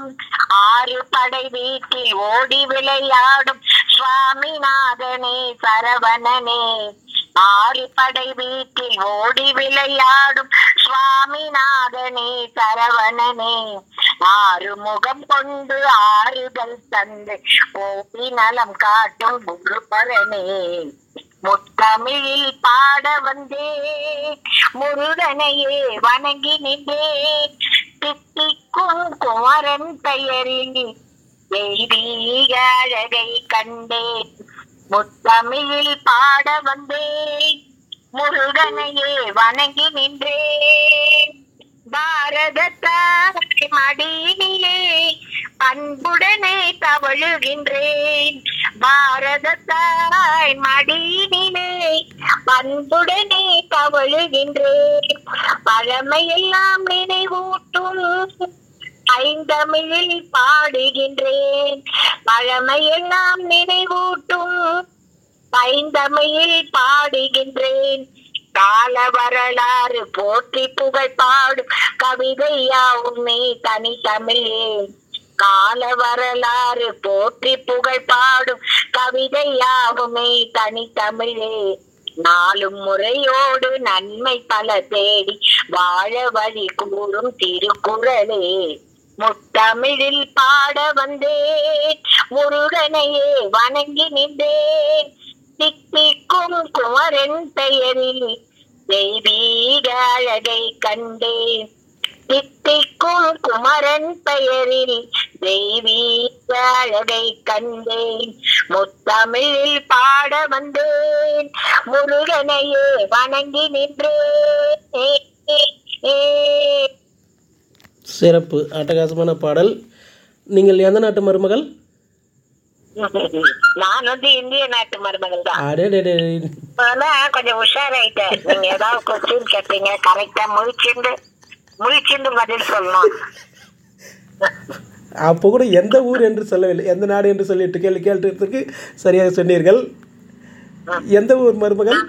ஆறு படை வீட்டில் ஓடி விளையாடும் சுவாமிநாதனே சரவணனே ஆறு படை வீட்டில் ஓடி விளையாடும் சுவாமிநாதனே சரவணனே ஆறு முகம் கொண்டு ஆறுதல் தந்து போட்டி நலம் காட்டும் குருபரனே முத்தமிழில் பாட வந்தே முருகனையே வணங்கி நின்றேன் தித்திக்கும் குமரன் பெயரில் தெய்வீக அழகை கண்டேன் முத்தமிழில் பாட வந்தேன் முருகனையே வணங்கி நின்றேன் பாரத தாய் மடியினிலே அன்புடனே தவழுகின்றேன் பாரத தாய் மடியினிலே அன்புடனே தவழுகின்றேன் பழமையெல்லாம் நினைவூட்டும் ஐந்தமிழில் பாடுகின்றேன் பழமையெல்லாம் நினைவூட்டும் ஐந்தமிழில் பாடுகின்றேன் கால வரலாறு போற்றி புகழ் பாடும் கவிதையாவுமே தனி தமிழே கால வரலாறு போற்றி புகழ் பாடும் கவிதையாவுமே தனி தமிழே நாளும் முறையோடு நன்மை பல தேடி வாழ வழி கூறும் திருக்குறளே முத்தமிழில் பாட வந்தேன் முருகனையே வணங்கி நின்றேன் தித்திக்கும் குமரன் பெயரில் தெய்வீக அழகை கண்டேன் தித்திக்கும் குமரன் பெயரில் தெய்வீக அழகை கண்டேன் முத்தமிழில் பாட வந்தேன் முருகனையே வணங்கி நின்றேன் சிறப்பு அட்டகாசமான பாடல் நீங்கள் எந்த நாட்டு மருமகள் நான் வந்து இந்திய நாட்டு மருமகள் தான் அடே இப்பதான் கொஞ்சம் உஷாராயிட்டேன் நீங்க ஏதாவது கொஸ்டின் கேட்டீங்க கரெக்டா முழிச்சுண்டு முழிச்சுண்டு பதில் சொல்லணும் அப்போ கூட எந்த ஊர் என்று சொல்லவில்லை எந்த நாடு என்று சொல்லிட்டு கேள்வி கேட்டதுக்கு சரியாக சொன்னீர்கள் எந்த ஊர் மருமகள்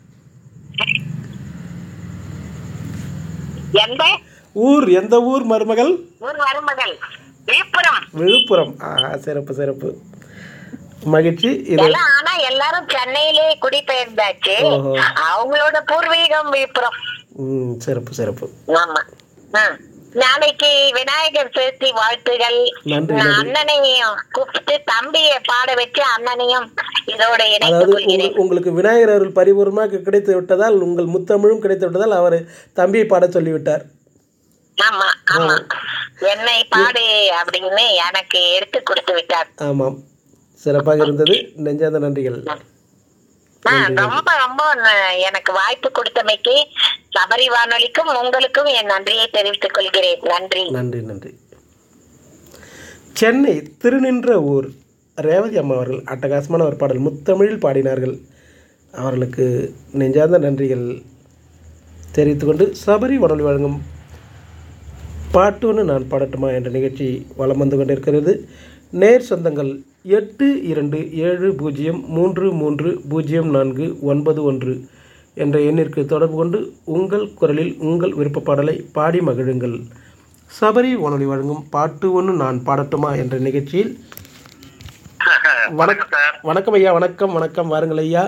எந்த ஊர் எந்த ஊர் மருமகள் ஊர் மருமகள் விழுப்புரம் விழுப்புரம் ஆ சிறப்பு சிறப்பு மகிழ்ச்சி இது எல்லாம் ஆனா எல்லாரும் சென்னையிலே குடிபெயர்ந்தாச்சு ஓஹோ. அவங்களோட பூர்வீகம் விழுப்புரம் ம் சிறப்பு சிறப்பு ஆமா ம். நாளைக்கு விநாயகர் சேர்த்தி வாழ்த்துகள் நன்றி, நான் நன்றி. அண்ணனையும் கூப்பிட்டு தம்பிய பாட வச்சு அண்ணனையும் இதோட இணைத்துக் அதாவது கொள்கிறேன் உங்கள் உங்களுக்கு விநாயகர் அருள் பரிபூர்ணமாக கிடைத்து விட்டதால் உங்கள் முத்தமிழும் கிடைத்து விட்டதால் அவர் தம்பியை பாடச் சொல்லிவிட்டார் ஆமா ஆமா என்னை பாடு அப்படின்னு எனக்கு எடுத்து கொடுத்து விட்டார் ஆமாம் சிறப்பாக இருந்தது நெஞ்சார்ந்த நன்றிகள் ஆ, ரொம்ப ரொம்ப ந- எனக்கு வாய்ப்பு கொடுத்தமைக்கு சபரி வானொலிக்கும் உங்களுக்கும் என் நன்றியை தெரிவித்துக் கொள்கிறேன் நன்றி நன்றி நன்றி சென்னை திருநின்ற ஊர் ரேவதி அம்மா அவர்கள் அட்டகாசமான ஒரு பாடல் முத்தமிழில் பாடினார்கள் அவர்களுக்கு நெஞ்சார்ந்த நன்றிகள் தெரிவித்துக்கொண்டு சபரி வானொலி வழங்கும் பாட்டு ஒன்று நான் பாடட்டுமா என்ற நிகழ்ச்சி வலம் வந்து கொண்டிருக்கிறது நேர் சொந்தங்கள் எட்டு இரண்டு ஏழு பூஜ்ஜியம் மூன்று மூன்று பூஜ்ஜியம் நான்கு ஒன்பது ஒன்று என்ற எண்ணிற்கு தொடர்பு கொண்டு உங்கள் குரலில் உங்கள் விருப்ப பாடலை பாடி மகிழுங்கள் சபரி வானொலி வழங்கும் பாட்டு ஒன்று நான் பாடட்டுமா என்ற நிகழ்ச்சியில் வணக்கம் சார் வணக்கம் ஐயா வணக்கம் வணக்கம் வாருங்கள் ஐயா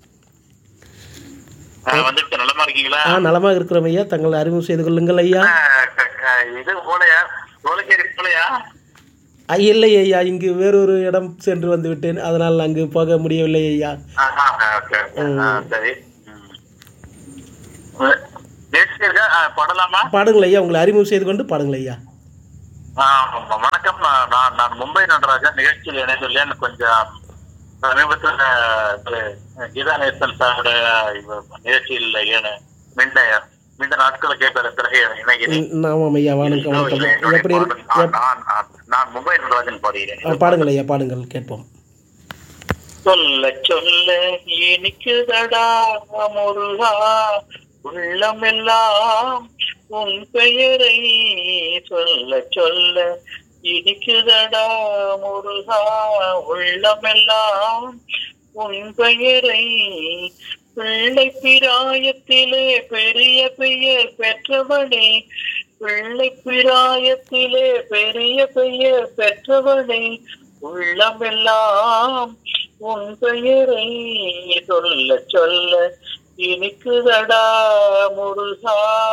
ஆ, வந்துட்டு நலமா இருக்கீங்களா ஆ நலமாக இருக்கிறோம் ஐயா தங்களை அறிமுகம் செய்து கொள்ளுங்கள் ஐயா ஆ, க- க- இது போலையா சோழச்சேரி போலையா ஐ, இல்லை ஐயா இங்கு வேறொரு இடம் சென்று வந்து விட்டேன் அதனால் அங்கு போக முடியவில்லை ஐயா ஆஹா, ஓகே, ஓகே. ஆ, சரி ம். நேற்று இருக்கா? ஆ, பாடலாமா பாடுங்கள் ஐயா உங்களை அறிமுகம் செய்து கொண்டு பாடுங்கள் ஐயா ஆ, வணக்கம் நான் நான் நான் மும்பை நடராஜன் நிகழ்ச்சியில் இணைந்துள்ளேன் கொஞ்சம் சமீபத்தில் திரு கீதா நேசன் சாருடைய நிகழ்ச்சியில் ஏன மிண்ட மிண்ட நாட்களுக்கு பிறகு இணைகிறேன் ம், ஆமாம் ஐயா வணக்கம் வணக்கம் என்னுடைய எப்படி இருக்கு பாடல் எப்- நான் நான் நான் மும்பை நடராஜன் பாடுகிறேன் ஆ, பாடுங்கள் ஐயா பாடுங்கள் கேட்போம் சொல்ல சொல்ல இனிக்குதடா முருகா உள்ளமெல்லாம் உன் பெயரை சொல்ல சொல்ல இனிக்குதடா முருகா உள்ளமெல்லாம் உன் பெயரை பிள்ளை பிராயத்திலே பெரிய பெயர் பெற்றவனே பிள்ளை பிராயத்திலே பெரிய பெயர் பெற்றவனே உள்ளமெல்லாம் உன் பெயரை சொல்ல சொல்ல இனிக்குதடா முருகா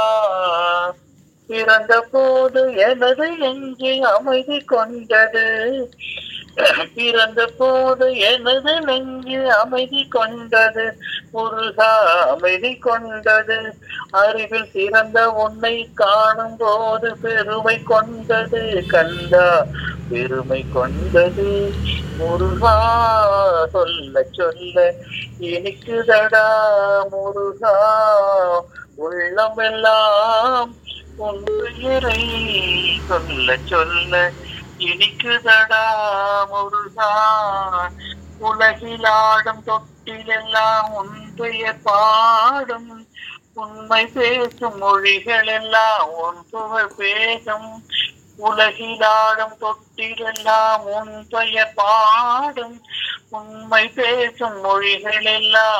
பிறந்த போது எனது நெஞ்சு அமைதி கொண்டது பிறந்த போது எனது நெஞ்சு அமைதி கொண்டது முருகா அமைதி கொண்டது அறிவில் சிறந்த உன்னை காணும் போது பெருமை கொண்டது கந்தா பெருமை கொண்டது முருகா சொல்ல சொல்ல இனிக்குதடா முருகா உள்ளமெல்லாம் உன் பெயரை சொல்ல சொல்ல இனிக்குதடா முருகா உலகிலாடும் தொட்டிலெல்லாம் உன் பெயர் பாடும் உண்மை பேசும் மொழிகள் எல்லாம் உன் புகழ் பேசும் உலகிலாடும் தொட்டிலெல்லாம் உன் பெயர் பாடும் உண்மை பேசும் மொழிகள் எல்லாம்